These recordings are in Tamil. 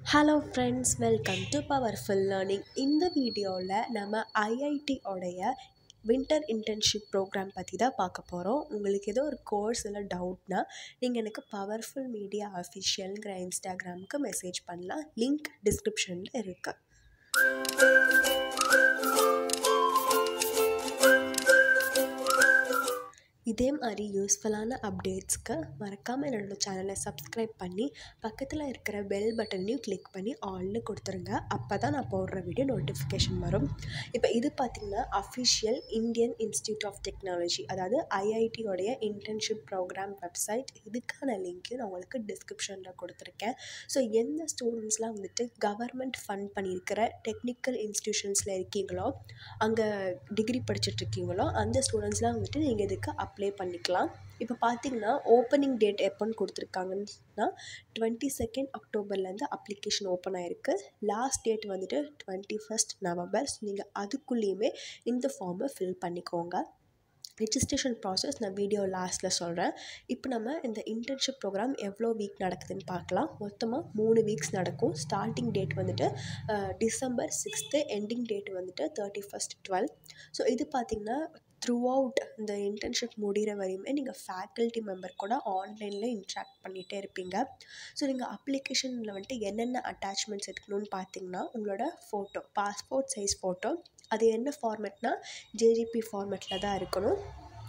hello friends welcome to powerful learning இந்த வீடியோவில் நம்ம ஐஐடி உடைய வின்டர் இன்டர்ன்ஷிப் ப்ரோக்ராம் பற்றி தான் பார்க்க போகிறோம் உங்களுக்கு ஏதோ ஒரு கோர்ஸ் இல்லை டவுட்னா நீங்கள் எனக்கு பவர்ஃபுல் மீடியா அஃபிஷியல்ங்கிற இன்ஸ்டாகிராமுக்கு மெசேஜ் பண்ணலாம் லிங்க் டிஸ்கிரிப்ஷனில் இருக்குது இதே மாதிரி யூஸ்ஃபுல்லான அப்டேட்ஸ்க்கு மறக்காமல் என்னோட சேனலை சப்ஸ்கிரைப் பண்ணி பக்கத்தில் இருக்கிற பெல் பட்டனையும் கிளிக் பண்ணி ஆல்னு கொடுத்துருங்க அப்போ தான் நான் போடுற வீடியோ நோட்டிஃபிகேஷன் வரும் இப்போ இது பார்த்திங்கன்னா official Indian institute of technology அதாவது ஐஐடியோடைய இன்டர்ன்ஷிப் ப்ரோக்ராம் வெப்சைட் இதுக்கான லிங்க்கையும் நான் உங்களுக்கு டிஸ்கிரிப்ஷனில் கொடுத்துருக்கேன் ஸோ எந்த ஸ்டூடெண்ட்ஸ்லாம் வந்துட்டு கவர்மெண்ட் ஃபண்ட் பண்ணியிருக்கிற டெக்னிக்கல் இன்ஸ்டியூஷன்ஸில் இருக்கீங்களோ அங்கே டிகிரி படிச்சுட்ருக்கீங்களோ அந்த ஸ்டூடெண்ட்ஸ்லாம் வந்துட்டு நீங்கள் இதுக்கு அப்ளை பண்ணிக்கலாம் இப்போ பார்த்தீங்கன்னா ஓப்பனிங் டேட் எப்போன்னு கொடுத்துருக்காங்கன்னா டுவெண்ட்டி செகண்ட் அக்டோபர்லேருந்து அப்ளிகேஷன் ஓப்பன் ஆகிருக்கு லாஸ்ட் டேட் வந்துட்டு டுவெண்ட்டி ஃபஸ்ட் நவம்பர் ஸோ நீங்கள் அதுக்குள்ளேயுமே இந்த ஃபார்மை ஃபில் பண்ணிக்கோங்க ரிஜிஸ்ட்ரேஷன் ப்ராசஸ் நான் வீடியோ லாஸ்ட்டில் சொல்கிறேன் இப்போ நம்ம இந்த இன்டர்ன்ஷிப் ப்ரோக்ராம் எவ்வளோ வீக் நடக்குதுன்னு பார்க்கலாம் மொத்தமாக மூணு வீக்ஸ் நடக்கும் ஸ்டார்டிங் டேட் வந்துட்டு டிசம்பர் சிக்ஸ்த்து எண்டிங் டேட் வந்துட்டு தேர்ட்டி ஃபஸ்ட் டுவெல் ஸோ இது பார்த்திங்கன்னா த்ரூ அவுட் இந்த இன்டர்ன்ஷிப் முடிகிற வரையுமே நீங்கள் ஃபேக்கல்ட்டி மெம்பர் கூட ஆன்லைனில் இன்ட்ராக்ட் பண்ணிகிட்டே இருப்பீங்க ஸோ நீங்கள் அப்ளிகேஷனில் வந்துட்டு என்னென்ன அட்டாச்மெண்ட்ஸ் எடுக்கணும்னு பார்த்தீங்கன்னா உங்களோட ஃபோட்டோ பாஸ்போர்ட் சைஸ் ஃபோட்டோ அது என்ன ஃபார்மேட்னா ஜேஜிபி ஃபார்மேட்டில் தான் இருக்கணும்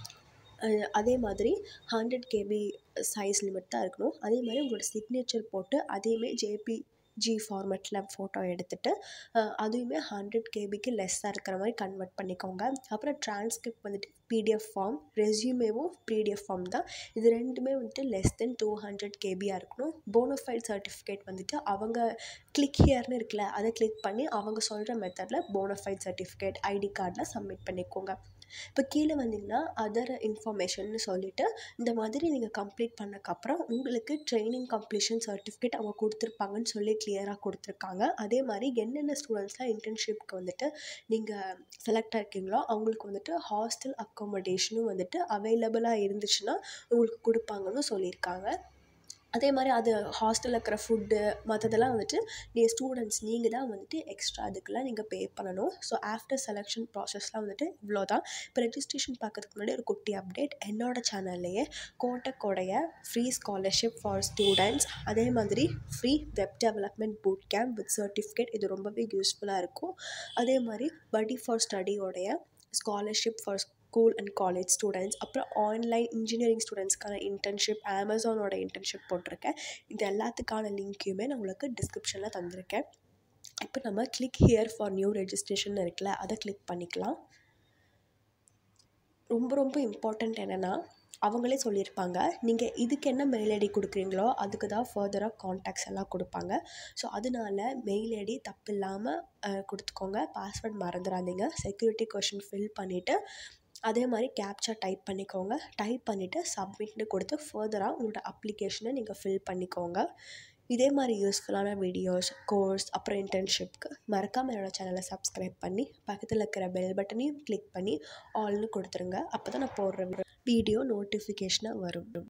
அதே மாதிரி ஹண்ட்ரட் கேபி சைஸ் லிமிட் தான் இருக்கணும் அதே மாதிரி உங்களோட சிக்னேச்சர் போட்டு அதையுமே ஜேபி ஜி ஃபார்மேட்டில் ஃபோட்டோ எடுத்துகிட்டு அதுவுமே ஹண்ட்ரட் கேபிக்கு லெஸ்ஸாக இருக்கிற மாதிரி கன்வெர்ட் பண்ணிக்கோங்க அப்புறம் ட்ரான்ஸ்கிரிப்ட் வந்துட்டு பிடிஎஃப் ஃபார்ம் ரெஸ்யூமேவும் பிடிஎஃப் ஃபார்ம் தான் இது ரெண்டுமே வந்துட்டு லெஸ் தென் டூ ஹண்ட்ரட் கேபியாக இருக்கணும் போனோஃபைட் சர்டிஃபிகேட் வந்துட்டு அவங்க கிளிக் ஹியர்னு இருக்குல்ல அதை கிளிக் பண்ணி அவங்க சொல்கிற மெத்தடில் போனோஃபைட் சர்டிஃபிகேட் ஐடி கார்டில் சப்மிட் பண்ணிக்கோங்க இப்போ கீழே வந்தீங்கன்னா அதர் இன்ஃபர்மேஷன்னு சொல்லிவிட்டு இந்த மாதிரி நீங்கள் கம்ப்ளீட் பண்ணக்கப்புறம் உங்களுக்கு ட்ரைனிங் கம்ப்ளீஷன் சர்டிஃபிகேட் அவங்க கொடுத்துருப்பாங்கன்னு சொல்லி கிளியராக கொடுத்துருக்காங்க அதே மாதிரி என்னென்ன ஸ்டூடெண்ட்ஸ்லாம் இன்டர்ன்ஷிப்க்கு வந்துட்டு நீங்கள் செலக்ட் ஆகிருக்கீங்களோ அவங்களுக்கு வந்துட்டு ஹாஸ்டல் அக்காமடேஷனும் வந்துட்டு அவைலபிளாக இருந்துச்சுன்னா உங்களுக்கு கொடுப்பாங்கன்னு சொல்லியிருக்காங்க அதே மாதிரி அது ஹாஸ்டலில் இருக்கிற ஃபுட்டு மற்றதெல்லாம் வந்துட்டு நீங்கள் ஸ்டூடெண்ட்ஸ் நீங்கள் தான் வந்துட்டு எக்ஸ்ட்ரா அதுக்கெல்லாம் நீங்கள் பே பண்ணணும் ஸோ ஆஃப்டர் செலெக்ஷன் ப்ராசஸ்லாம் வந்துட்டு இவ்வளோ தான் இப்போ ரெஜிஸ்ட்ரேஷன் பார்க்கறதுக்கு முன்னாடி ஒரு குட்டி அப்டேட் என்னோடய சேனல்லையே கோட்டக்கோடைய ஃப்ரீ ஸ்காலர்ஷிப் ஃபார் ஸ்டூடெண்ட்ஸ் அதே மாதிரி free web development boot camp with certificate இது ரொம்பவே யூஸ்ஃபுல்லாக இருக்கும் அதே மாதிரி படி ஃபார் ஸ்டடியோடைய scholarship for school and college students அப்புறம் ஆன்லைன் இன்ஜினியரிங் ஸ்டூடெண்ட்ஸ்க்கான இன்டர்ன்ஷிப் அமேசானோட இன்டர்ன்ஷிப் போட்டிருக்கேன் இது எல்லாத்துக்கான லிங்க்கையுமே நான் உங்களுக்கு டிஸ்கிரிப்ஷனில் தந்திருக்கேன் இப்போ நம்ம click here for new registration இருக்குல்ல அதை கிளிக் பண்ணிக்கலாம் ரொம்ப ரொம்ப இம்பார்ட்டண்ட் என்னென்னா அவங்களே சொல்லியிருப்பாங்க நீங்கள் இதுக்கு என்ன மெயில் ஐடி கொடுக்குறீங்களோ அதுக்கு தான் ஃபர்தராக காண்டாக்ட்ஸ் எல்லாம் கொடுப்பாங்க ஸோ அதனால மெயில் ஐடி தப்பு இல்லாமல் கொடுத்துக்கோங்க பாஸ்வேர்ட் மறந்துடாதீங்க செக்யூரிட்டி கொஷின் ஃபில் பண்ணிவிட்டு அதே மாதிரி கேப்சா டைப் பண்ணிக்கோங்க டைப் பண்ணிவிட்டு சப்மிட்னு கொடுத்து ஃபர்தராக உங்களோட அப்ளிகேஷனை நீங்கள் ஃபில் பண்ணிக்கோங்க இதே மாதிரி யூஸ்ஃபுல்லான வீடியோஸ் கோர்ஸ் அப்புறம் இன்டர்ன்ஷிப்க்கு மறக்காமல் என்னோடய சேனலை சப்ஸ்கிரைப் பண்ணி பக்கத்தில் இருக்கிற பெல் பட்டனையும் கிளிக் பண்ணி ஆல்னு கொடுத்துருங்க அப்போ தான் நான் போடுற வீடியோ நோட்டிஃபிகேஷனாக வரும்